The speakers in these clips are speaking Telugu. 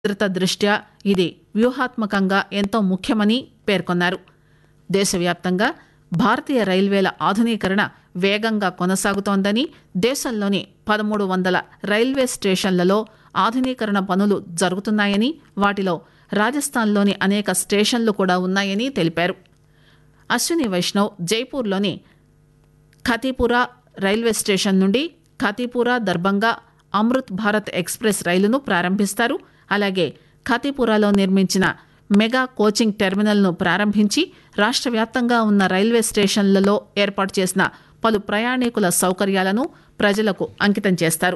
భద్రత దృష్ట్యా ఇది వ్యూహాత్మకంగా ఎంతో ముఖ్యమని పేర్కొన్నారు దేశవ్యాప్తంగా భారతీయ రైల్వేల ఆధునీకరణ వేగంగా కొనసాగుతోందని దేశంలోని పదమూడు వందల రైల్వే స్టేషన్లలో ఆధునీకరణ పనులు జరుగుతున్నాయని వాటిలో రాజస్థాన్లోని అనేక స్టేషన్లు కూడా ఉన్నాయని తెలిపారు అశ్విని వైష్ణవ్ జైపూర్లోని ఖతీపురా రైల్వే స్టేషన్ నుండి ఖతీపురా దర్బంగా అమృత్ భారత్ ఎక్స్ప్రెస్ రైలును ప్రారంభిస్తారు అలాగే ఖతీపురాలో నిర్మించిన మెగా కోచింగ్ టెర్మినల్ను ప్రారంభించి రాష్ట్ర వ్యాప్తంగా ఉన్న రైల్వే స్టేషన్లలో ఏర్పాటు చేసిన పలు ప్రయాణికుల సౌకర్యాలను ప్రజలకు అంకితం చేస్తారు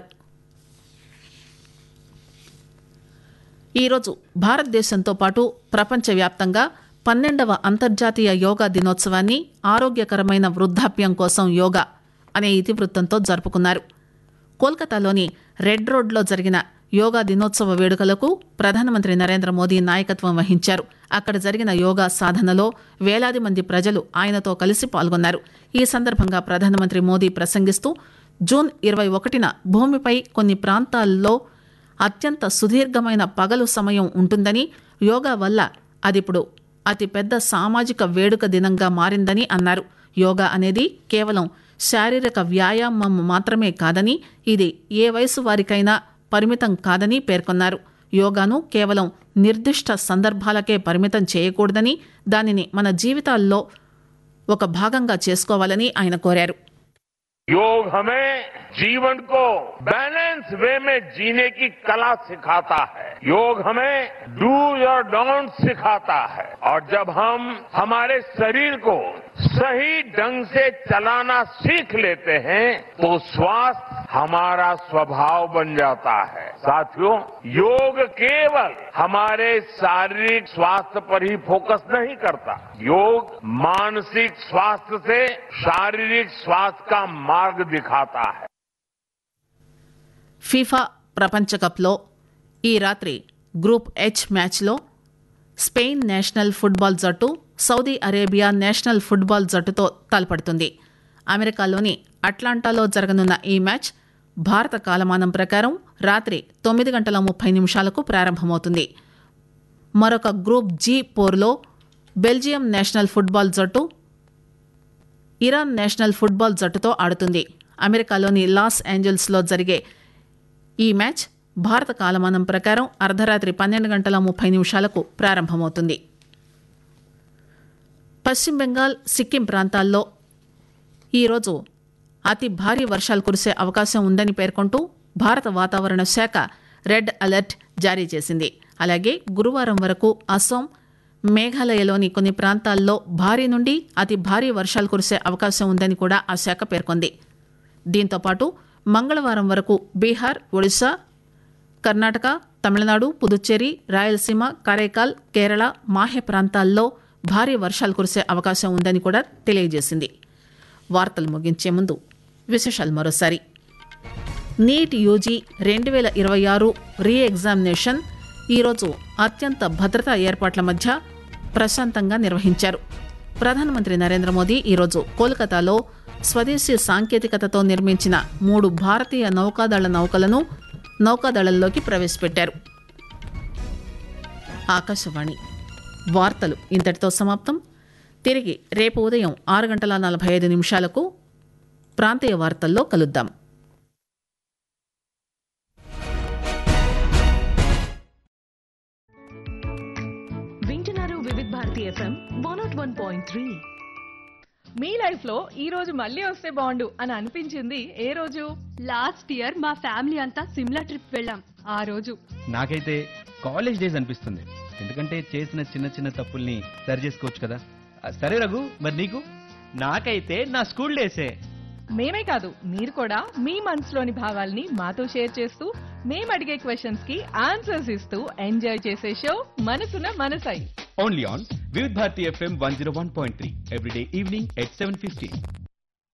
ఈరోజు భారతదేశంతో పాటు ప్రపంచవ్యాప్తంగా పన్నెండవ అంతర్జాతీయ యోగా దినోత్సవాన్ని ఆరోగ్యకరమైన వృద్ధాప్యం కోసం యోగా అనే ఇతివృత్తంతో జరుపుకున్నారు కోల్కతాలోని రెడ్ రోడ్లో జరిగిన యోగా దినోత్సవ వేడుకలకు ప్రధానమంత్రి నరేంద్ర మోదీ నాయకత్వం వహించారు అక్కడ జరిగిన యోగా సాధనలో వేలాది మంది ప్రజలు ఆయనతో కలిసి పాల్గొన్నారు ఈ సందర్భంగా ప్రధానమంత్రి మోదీ ప్రసంగిస్తూ జూన్ ఇరవై ఒకటిన భూమిపై కొన్ని ప్రాంతాల్లో అత్యంత సుదీర్ఘమైన పగలు సమయం ఉంటుందని యోగా వల్ల అదిప్పుడు అతిపెద్ద సామాజిక వేడుక దినంగా మారిందని అన్నారు యోగా అనేది కేవలం శారీరక వ్యాయామం మాత్రమే కాదని ఇది ఏ వయసు వారికైనా పరిమితం కాదని పేర్కొన్నారు యోగాను కేవలం నిర్దిష్ట సందర్భాలకే పరిమితం చేయకూడదని దానిని మన జీవితాల్లో ఒక భాగంగా చేసుకోవాలని ఆయన కోరారు योग हमें जीवन को बैलेंस वे में जीने की कला सिखाता है योग हमें डू और डोंट सिखाता है और जब हम हमारे शरीर को सही ढंग से चलाना सीख लेते हैं तो स्वास्थ्य हमारा स्वभाव बन जाता है साथियों योग केवल हमारे शारीरिक स्वास्थ्य पर ही फोकस नहीं करता योग मानसिक स्वास्थ्य से शारीरिक स्वास्थ्य का मार्ग दिखाता है ఫీఫా ప్రపంచ కప్లో ఈ రాత్రి గ్రూప్ హెచ్ మ్యాచ్లో స్పెయిన్ నేషనల్ ఫుట్బాల్ జట్టు సౌదీ అరేబియా నేషనల్ ఫుట్బాల్ జట్టుతో తలపడుతుంది అమెరికాలోని అట్లాంటాలో జరగనున్న ఈ మ్యాచ్ భారత కాలమానం ప్రకారం రాత్రి తొమ్మిది గంటల ముప్పై నిమిషాలకు ప్రారంభమవుతుంది మరొక గ్రూప్ జీ పోర్లో బెల్జియం నేషనల్ ఫుట్బాల్ జట్టు ఇరాన్ నేషనల్ ఫుట్బాల్ జట్టుతో ఆడుతుంది అమెరికాలోని లాస్ ఏంజల్స్లో జరిగే ఈ మ్యాచ్ భారత కాలమానం ప్రకారం అర్ధరాత్రి పన్నెండు గంటల ముప్పై నిమిషాలకు ప్రారంభమవుతుంది పశ్చిమ బెంగాల్ సిక్కిం ప్రాంతాల్లో ఈరోజు అతి భారీ వర్షాలు కురిసే అవకాశం ఉందని పేర్కొంటూ భారత వాతావరణ శాఖ రెడ్ అలర్ట్ జారీ చేసింది అలాగే గురువారం వరకు అస్సాం మేఘాలయలోని కొన్ని ప్రాంతాల్లో భారీ నుండి అతి భారీ వర్షాలు కురిసే అవకాశం ఉందని కూడా ఆ శాఖ పేర్కొంది దీంతోపాటు మంగళవారం వరకు బీహార్ ఒడిశా కర్ణాటక తమిళనాడు పుదుచ్చేరి రాయలసీమ కరైకాల్ కేరళ మాహే ప్రాంతాల్లో భారీ వర్షాలు కురిసే అవకాశం ఉందని కూడా తెలియజేసింది వార్తలు ముగించే ముందు విశేషాలు మరోసారి నీట్ యూజీ రెండు వేల ఇరవై ఆరు రీ ఎగ్జామినేషన్ ఈరోజు అత్యంత భద్రతా ఏర్పాట్ల మధ్య ప్రశాంతంగా నిర్వహించారు ప్రధానమంత్రి నరేంద్ర మోదీ ఈరోజు కోల్కతాలో స్వదేశీ సాంకేతికతతో నిర్మించిన మూడు భారతీయ నౌకాదళ నౌకలను నౌకాదళంలోకి ప్రవేశపెట్టారు ఆకాశవాణి వార్తలు ఇంతటితో సమాప్తం తిరిగి రేపు ఉదయం ఆరు గంటల నలభై ఐదు నిమిషాలకు ప్రాంతీయ వార్తల్లో కలుద్దాం వింటున్నారు Vividh Bharati FM one nought one point three మీ లైఫ్ లో ఈ రోజు మళ్ళీ వస్తే బాగుండు అని అనిపించింది ఏ రోజు లాస్ట్ ఇయర్ మా ఫ్యామిలీ అంతా సిమ్లా ట్రిప్ వెళ్ళాం ఆ రోజు నాకైతే కాలేజ్ డేస్ అనిపిస్తుంది ఎందుకంటే చేసిన చిన్న చిన్న తప్పుల్ని సరి చేసుకోవచ్చు కదా ఆ, సరే రఘు మరి నీకు నాకైతే నా స్కూల్ డేసే మేమే కాదు మీరు కూడా మీ మనసులోని భావాల్ని మాతో షేర్ చేస్తూ మేము అడిగే క్వశ్చన్స్ కి ఆన్సర్స్ ఇస్తూ ఎంజాయ్ చేసే show Manasuna Manasai only on Vividh Bharati FM one zero one point three everyday evening at seven fifteen